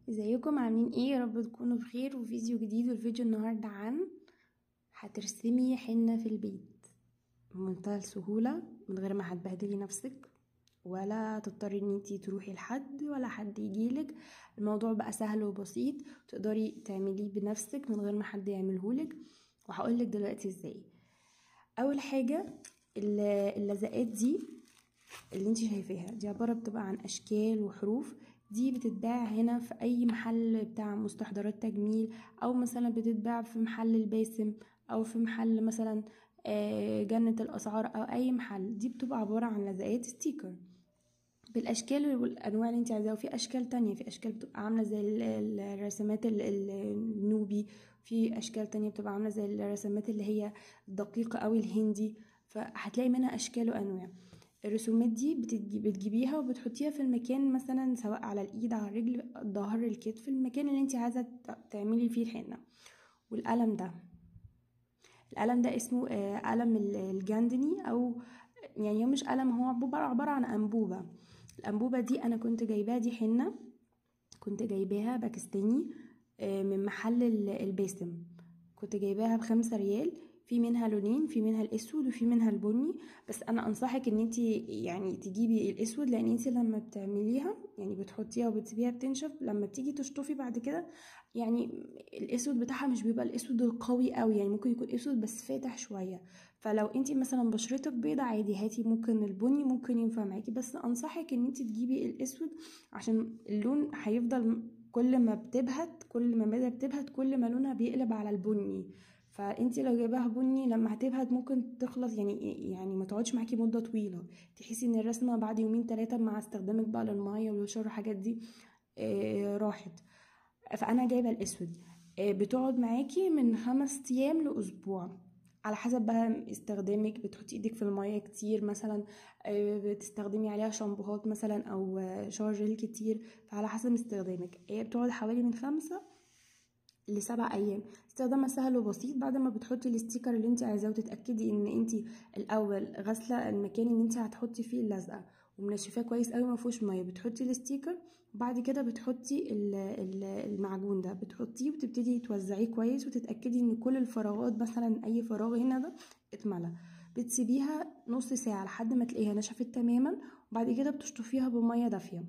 ازيكم عاملين ايه يا رب تكونوا بخير وفيديو جديد والفيديو النهارده عن هترسمي حنة في البيت بمنتهى السهولة من غير ما هتبهدلي نفسك ولا تضطري ان انتي تروحي لحد ولا حد يجيلك الموضوع بقى سهل وبسيط تقدري تعمليه بنفسك من غير ما حد يعملهولك وهقولك دلوقتي ازاي اول حاجة اللزقات دي اللي انتي شايفاها دي عبارة بتبقى عن اشكال وحروف دي بتتباع هنا في اي محل بتاع مستحضرات تجميل او مثلا بتتباع في محل الباسم او في محل مثلا جنة الاسعار او اي محل دي بتبقى عبارة عن لزقات ستيكر بالاشكال والانواع اللي انت عايزاها وفي اشكال تانية في اشكال بتبقى عامله زي الرسمات النوبي في اشكال تانية بتبقى عامله زي الرسمات اللي هي الدقيقه قوي الهندي فهتلاقي منها اشكال وانواع الرسومات دي بتجيبيها وبتحطيها في المكان مثلا سواء على الايد على الرجل ظهر الكتف المكان اللي انت عايزه تعملي فيه الحنه والقلم ده القلم ده اسمه قلم الجاندني او يعني مش قلم هو عباره عن انبوبه الانبوبه دي انا كنت جايباها دي حنه كنت جايباها باكستاني من محل الباسم كنت جايباها بخمسة ريال في منها لونين في منها الاسود وفي منها البني بس انا انصحك ان انت يعني تجيبي الاسود لان انت لما بتعمليها يعني بتحطيها وبتسيبيها بتنشف لما بتيجي تشطفي بعد كده يعني الاسود بتاعها مش بيبقى الاسود القوي قوي يعني ممكن يكون اسود بس فاتح شويه فلو انت مثلا بشرتك بيضة عادي هاتي ممكن البني ممكن ينفع معاكي بس انصحك ان انت تجيبي الاسود عشان اللون هيفضل كل ما بتبهت كل ما مدى بتبهت كل ما لونها بيقلب على البني فانت لو جايباها بني لما هتبهت ممكن تخلص يعني يعني ما تقعدش معاكي مده طويله تحسي ان الرسمه بعد يومين ثلاثه مع استخدامك بقى للميه والشر والحاجات دي آه راحت فانا جايبه الاسود آه بتقعد معاكي من خمس ايام لاسبوع على حسب بقى استخدامك بتحطي ايدك في الميه كتير مثلا بتستخدمي عليها شامبوهات مثلا او شاور جل كتير فعلى حسب استخدامك هي بتقعد حوالي من خمسة لسبع ايام استخدامها سهل وبسيط بعد ما بتحطي الستيكر اللي انت عايزاه وتتاكدي ان انت الاول غاسله المكان اللي انت هتحطي فيه اللزقه ومنشفاه كويس قوي ما فيهوش ميه بتحطي الستيكر وبعد كده بتحطي المعجون ده بتحطيه وتبتدي توزعيه كويس وتتاكدي ان كل الفراغات مثلا اي فراغ هنا ده اتملى بتسيبيها نص ساعه لحد ما تلاقيها نشفت تماما وبعد كده بتشطفيها بميه دافيه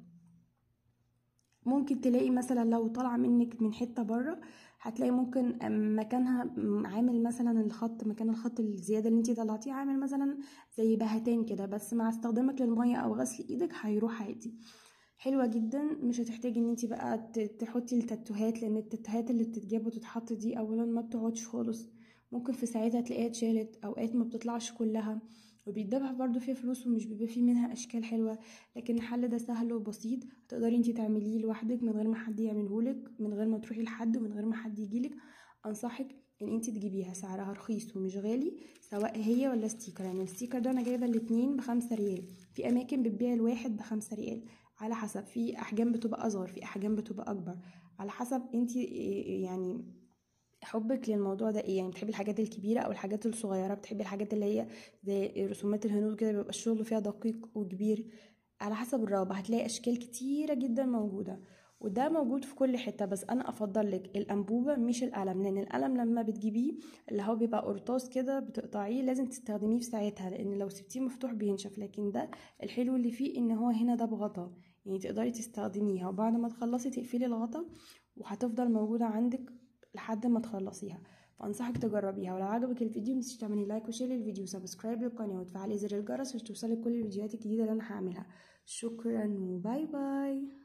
ممكن تلاقي مثلا لو طالعه منك من حته بره هتلاقي ممكن مكانها عامل مثلا الخط مكان الخط الزياده اللي انت طلعتيه عامل مثلا زي بهتان كده بس مع استخدامك للميه او غسل ايدك هيروح عادي حلوه جدا مش هتحتاجي ان انت بقى تحطي التاتوهات لان التاتوهات اللي بتتجاب وتتحط دي اولا ما بتقعدش خالص ممكن في ساعتها تلاقيها اتشالت اوقات ما بتطلعش كلها وبيتدفع برضو فيها فلوس ومش بيبقى فيه منها اشكال حلوه لكن الحل ده سهل وبسيط هتقدري انتي تعمليه لوحدك من غير ما حد يعملهولك من غير ما تروحي لحد ومن غير ما حد يجيلك انصحك ان انتي تجيبيها سعرها رخيص ومش غالي سواء هي ولا ستيكر يعني الستيكر ده انا جايبه الاتنين بخمسة ريال في اماكن بتبيع الواحد بخمسة ريال على حسب في احجام بتبقى اصغر في احجام بتبقى اكبر على حسب انتي يعني حبك للموضوع ده ايه يعني بتحبي الحاجات الكبيره او الحاجات الصغيره بتحبي الحاجات اللي هي زي رسومات الهنود كده بيبقى الشغل فيها دقيق وكبير على حسب الرغبه هتلاقي اشكال كتيره جدا موجوده وده موجود في كل حته بس انا افضل لك الانبوبه مش القلم لان القلم لما بتجيبيه اللي هو بيبقى قرطاس كده بتقطعيه لازم تستخدميه في ساعتها لان لو سبتيه مفتوح بينشف لكن ده الحلو اللي فيه ان هو هنا ده بغطا يعني تقدري تستخدميها وبعد ما تخلصي تقفلي الغطا وهتفضل موجوده عندك لحد ما تخلصيها فانصحك تجربيها ولو عجبك الفيديو متنسيش تعملي لايك وشير للفيديو وسبسكرايب للقناه وتفعلي زر الجرس عشان توصلك كل الفيديوهات الجديده اللي انا هعملها شكرا وباي باي